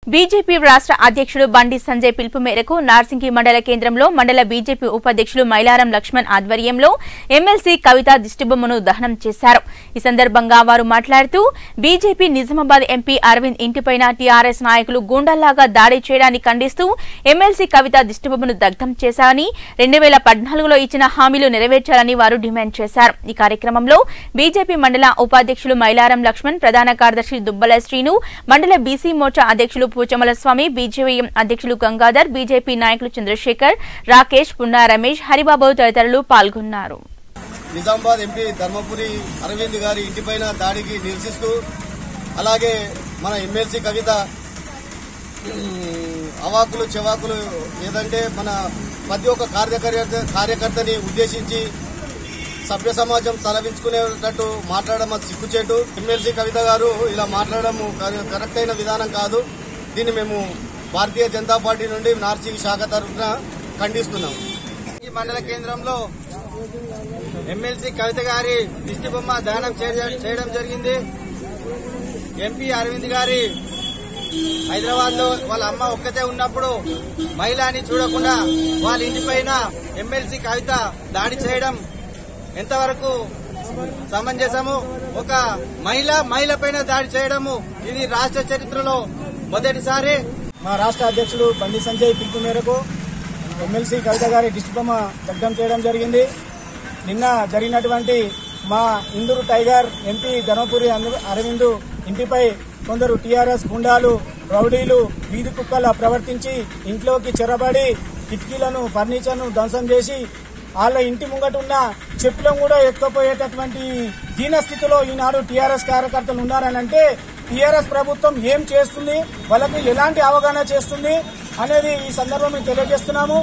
BJP రాష్ట్ర అధ్యక్షుడు బండి సంజయ్ పిలుపు మేరకు నార్సింగి మండల కేంద్రంలో మండల బీజేపీ ఉపాధ్యక్షులు మైలారం లక్ష్మణ్ ఆధ్వర్యంలో ఎమ్మెల్సీ కవిత దిష్టిబొమ్మను దహనం చేశారు ఈ సందర్భంగా వారు మాట్లాడుతూ బీజేపీ నిజామాబాద్ ఎంపీ అరవింద్ ఇంటిపైన టీఆర్ఎస్ నాయకులు గూండాల్లాగా దాడి చేయడాన్ని ఖండిస్తూ ఎమ్మెల్సీ కవిత దిష్టిబొమ్మను దగ్ధం చేశారని రెండు వేల పద్నాలుగులో ఇచ్చిన హామీలు నెరవేర్చాలని వారు డిమాండ్ చేశారు ఈ కార్యక్రమంలో బీజేపీ మండల ఉపాధ్యక్షులు మైలారం లక్ష్మణ్ ప్రధాన కార్యదర్శి దుబ్బల శ్రీను మండల బీసీ మోర్చా అధ్యక్షులు పూచమల స్వామి బీజేవైఎం అధ్యక్షులు గంగాధర్ బీజేపీ నాయకులు చంద్రశేఖర్ రాకేష్ పున్నా రమేష్ హరిబాబు తదితరులు పాల్గొన్నారు నిజామాబాద్ ఎంపీ ధర్మపురి అరవింద్ గారి ఇంటిపైన దాడికి నిరసిస్తూ అలాగే మన ఎమ్మెల్సీ కవిత ఉమ్, అవాకులు చెవాకులు ఏదంటే మన ప్రతి ఒక్క కార్యకర్త కార్యకర్తని ఉద్దేశించి సభ్య సమాజం తలవించుకునేటట్టు మాట్లాడడం అది సిగ్గుచేటు ఎమ్మెల్సీ కవిత గారు ఇలా మాట్లాడడం కర- కరెక్ట్ అయిన విధానం కాదు దీన్ని మేము భారతీయ జనతా పార్టీ నుండి నార్సింగ్ శాఖ తరఫున ఖండిస్తున్నాం ఈ మండల కేంద్రంలో ఎమ్మెల్సీ కవిత గారి దిష్టి బొమ్మ దహనం చేయ- చేయడం జరిగింది ఎంపీ అరవింద్ గారి హైదరాబాద్ లో వాళ్ళ అమ్మ ఒక్కతే ఉన్నప్పుడు మహిళని చూడకుండా వాళ్ళ ఇంటిపైన ఎమ్మెల్సీ కవిత దాడి చేయడం ఎంతవరకు సమంజసము ఒక మహిళ మహిళ పైన దాడి చేయడము ఇది రాష్ట్ర చరిత్రలో మొదటిసారి మా రాష్ట్ర అధ్యక్షులు బండి సంజయ్ పిలుపు మేరకు ఎమ్మెల్సీ కవిత గారి దిష్టిబొమ్మ దగ్ధం చేయడం జరిగింది నిన్న జరిగినటువంటి మా ఇందూరు టైగర్ ఎంపీ ధర్మపురి అందు- అరవింద్ ఇంటిపై కొందరు టీఆర్ఎస్ గుండాలు రౌడీలు వీధి కుక్కల ప్రవర్తించి ఇంట్లోకి చొరబడి కిటికీలను ఫర్నిచర్ను ధ్వంసం చేసి వాళ్ళ ఇంటి ముంగట ఉన్న చెప్పులను కూడా ఎత్తుకపోయేటటువంటి దీన స్థితిలో ఈనాడు టీఆర్ఎస్ కార్యకర్తలు ఉన్నారని అంటే టీఆర్ఎస్ ప్రభుత్వం ఏం చేస్తుంది వాళ్ళకి ఎలాంటి అవగాహన చేస్తుంది అనేది ఈ సందర్భం మేము తెలియజేస్తున్నాము